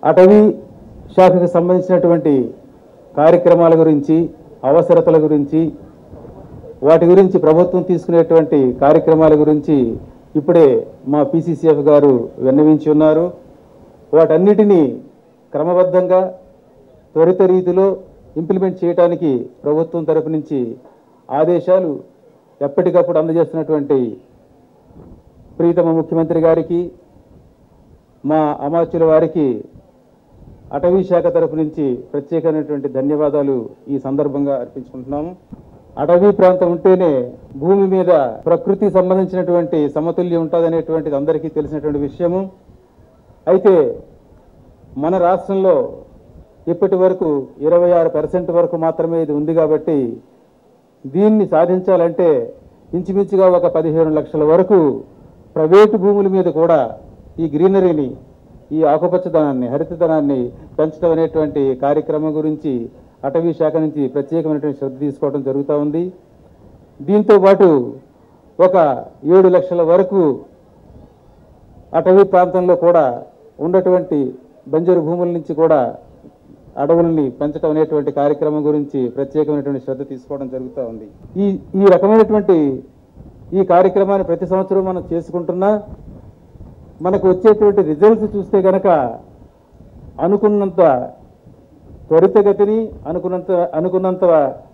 అటవీ శాఖకు సంబంధించినటువంటి కార్యక్రమాల గురించి అవసరతల గురించి వాటి గురించి ప్రభుత్వం తీసుకునేటువంటి కార్యక్రమాల గురించి ఇప్పుడే మా పిసిసిఎఫ్ గారు విన్నవించి ఉన్నారు వాటన్నిటినీ క్రమబద్ధంగా త్వరిత రీతిలో ఇంప్లిమెంట్ చేయడానికి ప్రభుత్వం తరపు నుంచి ఆదేశాలు ఎప్పటికప్పుడు అందజేస్తున్నటువంటి ప్రీతమ ముఖ్యమంత్రి గారికి మా అమాత్యుల వారికి అటవీ శాఖ తరపు నుంచి ప్రత్యేకమైనటువంటి ధన్యవాదాలు ఈ సందర్భంగా అర్పించుకుంటున్నాము అటవీ ప్రాంతం ఉంటేనే భూమి మీద ప్రకృతి సంబంధించినటువంటి సమతుల్యం ఉంటుందనేటువంటిది అందరికీ తెలిసినటువంటి విషయము అయితే మన రాష్ట్రంలో ఇప్పటి వరకు ఇరవై ఆరు పర్సెంట్ వరకు మాత్రమే ఇది ఉంది కాబట్టి దీన్ని సాధించాలంటే ఇంచుమించుగా ఒక పదిహేను లక్షల వరకు ప్రైవేటు భూముల మీద కూడా ఈ గ్రీనరీని ఈ ఆకుపచ్చదనాన్ని హరితదనాన్ని పెంచడం అనేటువంటి కార్యక్రమం గురించి అటవీ శాఖ నుంచి ప్రత్యేకమైనటువంటి శ్రద్ధ తీసుకోవడం జరుగుతూ ఉంది దీంతో పాటు ఒక ఏడు లక్షల వరకు అటవీ ప్రాంతంలో కూడా ఉన్నటువంటి బంజరు భూముల నుంచి కూడా అడవుల్ని పెంచడం అనేటువంటి కార్యక్రమం గురించి ప్రత్యేకమైనటువంటి శ్రద్ధ తీసుకోవడం జరుగుతూ ఉంది ఈ ఈ రకమైనటువంటి ఈ కార్యక్రమాన్ని ప్రతి సంవత్సరం మనం చేసుకుంటున్నా మనకు వచ్చేటువంటి రిజల్ట్స్ చూస్తే గనక అనుకున్నంత త్వరితగతిని అనుకున్నంత అనుకున్నంత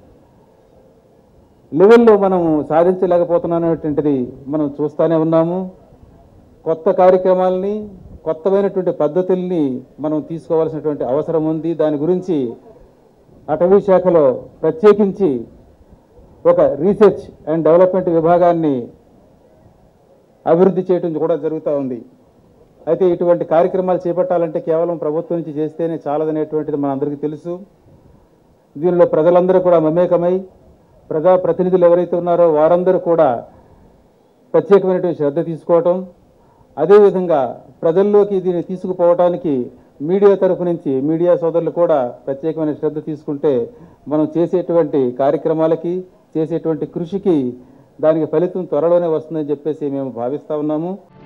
లెవెల్లో మనము సాధించలేకపోతున్నామనేటువంటిది మనం చూస్తూనే ఉన్నాము కొత్త కార్యక్రమాలని కొత్తమైనటువంటి పద్ధతుల్ని మనం తీసుకోవాల్సినటువంటి అవసరం ఉంది దాని గురించి అటవీ శాఖలో ప్రత్యేకించి ఒక రీసెర్చ్ అండ్ డెవలప్మెంట్ విభాగాన్ని అభివృద్ధి చేయడం కూడా జరుగుతూ ఉంది అయితే ఇటువంటి కార్యక్రమాలు చేపట్టాలంటే కేవలం ప్రభుత్వం నుంచి చేస్తేనే చాలదనేటువంటిది మనందరికీ తెలుసు దీనిలో ప్రజలందరూ కూడా మమేకమై ప్రజా ప్రతినిధులు ఎవరైతే ఉన్నారో వారందరూ కూడా ప్రత్యేకమైనటువంటి శ్రద్ధ తీసుకోవటం అదేవిధంగా ప్రజల్లోకి దీన్ని తీసుకుపోవటానికి మీడియా తరపు నుంచి మీడియా సోదరులు కూడా ప్రత్యేకమైన శ్రద్ధ తీసుకుంటే మనం చేసేటువంటి కార్యక్రమాలకి చేసేటువంటి కృషికి దానికి ఫలితం త్వరలోనే వస్తుందని చెప్పేసి మేము భావిస్తా ఉన్నాము